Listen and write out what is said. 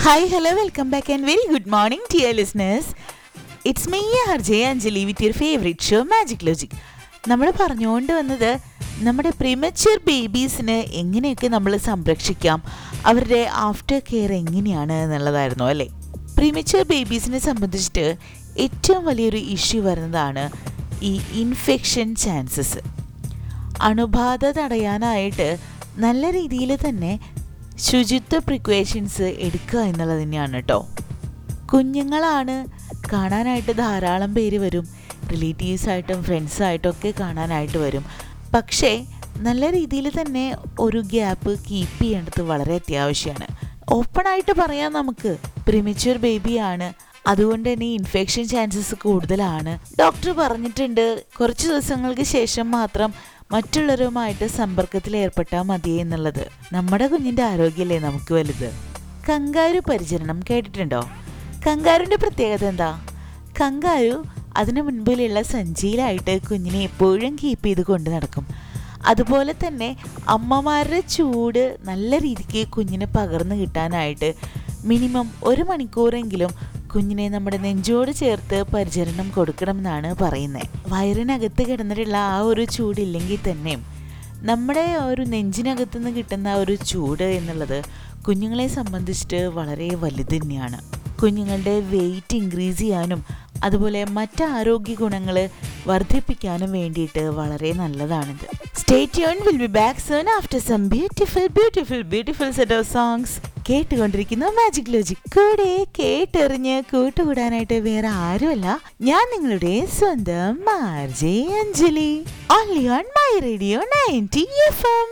hi hello welcome back and very good morning dear listeners it's me R J Anjali with your favourite show magic logic നമ്മൾ പറഞ്ഞുകൊണ്ട് വന്നത് നമ്മുടെ premature ബേബീസിന് എങ്ങനെയൊക്കെ നമ്മൾ സംരക്ഷിക്കാം അവരുടെ ആഫ്റ്റർ കെയർ എങ്ങനെയാണ് എന്നുള്ളതായിരുന്നു അല്ലേ പ്രിമച്വർ ബേബീസിനെ സംബന്ധിച്ചിട്ട് ഏറ്റവും വലിയൊരു ഇഷ്യൂ വരുന്നതാണ് ഈ ഇൻഫെക്ഷൻ ചാൻസസ് അണുബാധ തടയാനായിട്ട് നല്ല രീതിയിൽ തന്നെ ശുചിത്വ പ്രിക്വേഷൻസ് എടുക്കുക എന്നുള്ളത് തന്നെയാണ് കേട്ടോ കുഞ്ഞുങ്ങളാണ് കാണാനായിട്ട് ധാരാളം പേര് വരും റിലേറ്റീവ്സായിട്ടും ഫ്രണ്ട്സായിട്ടും ഒക്കെ കാണാനായിട്ട് വരും പക്ഷേ നല്ല രീതിയിൽ തന്നെ ഒരു ഗ്യാപ്പ് കീപ്പ് ചെയ്യേണ്ടത് വളരെ അത്യാവശ്യമാണ് ഓപ്പണായിട്ട് പറയാം നമുക്ക് പ്രിമച്വർ ബേബിയാണ് അതുകൊണ്ട് തന്നെ ഇൻഫെക്ഷൻ ചാൻസസ് കൂടുതലാണ് ഡോക്ടർ പറഞ്ഞിട്ടുണ്ട് കുറച്ച് ദിവസങ്ങൾക്ക് ശേഷം മാത്രം മറ്റുള്ളവരുമായിട്ട് സമ്പർക്കത്തിൽ ഏർപ്പെട്ടാൽ മതി എന്നുള്ളത് നമ്മുടെ കുഞ്ഞിൻ്റെ ആരോഗ്യമല്ലേ നമുക്ക് വലുത് കങ്കാരു പരിചരണം കേട്ടിട്ടുണ്ടോ കങ്കാരുവിൻ്റെ പ്രത്യേകത എന്താ കങ്കാരു അതിനു മുൻപിലുള്ള സഞ്ചിയിലായിട്ട് കുഞ്ഞിനെ എപ്പോഴും കീപ്പ് ചെയ്ത് കൊണ്ട് നടക്കും അതുപോലെ തന്നെ അമ്മമാരുടെ ചൂട് നല്ല രീതിക്ക് കുഞ്ഞിന് പകർന്നു കിട്ടാനായിട്ട് മിനിമം ഒരു മണിക്കൂറെങ്കിലും കുഞ്ഞിനെ നമ്മുടെ നെഞ്ചോട് ചേർത്ത് പരിചരണം കൊടുക്കണമെന്നാണ് പറയുന്നത് വയറിനകത്ത് കിടന്നിട്ടുള്ള ആ ഒരു ചൂടില്ലെങ്കിൽ തന്നെയും നമ്മുടെ ഒരു നെഞ്ചിനകത്ത് നിന്ന് കിട്ടുന്ന ആ ഒരു ചൂട് എന്നുള്ളത് കുഞ്ഞുങ്ങളെ സംബന്ധിച്ചിട്ട് വളരെ വലുത് തന്നെയാണ് കുഞ്ഞുങ്ങളുടെ വെയിറ്റ് ഇൻക്രീസ് ചെയ്യാനും അതുപോലെ മറ്റ് ആരോഗ്യ ഗുണങ്ങൾ വർദ്ധിപ്പിക്കാനും വേണ്ടിയിട്ട് വളരെ നല്ലതാണിത് stay tune will be back soon after some beautiful beautiful beautiful set of songs കേട്ടുകൊണ്ടിരിക്കുന്നു മാജിക് ലോജിക് കൂടെ കേട്ടെറിഞ്ഞ് കൂട്ടുകൂടാനായിട്ട് വേറെ ആരുമല്ല ഞാൻ നിങ്ങളുടെ സ്വന്തം R J Anjali only on my radio ninety F M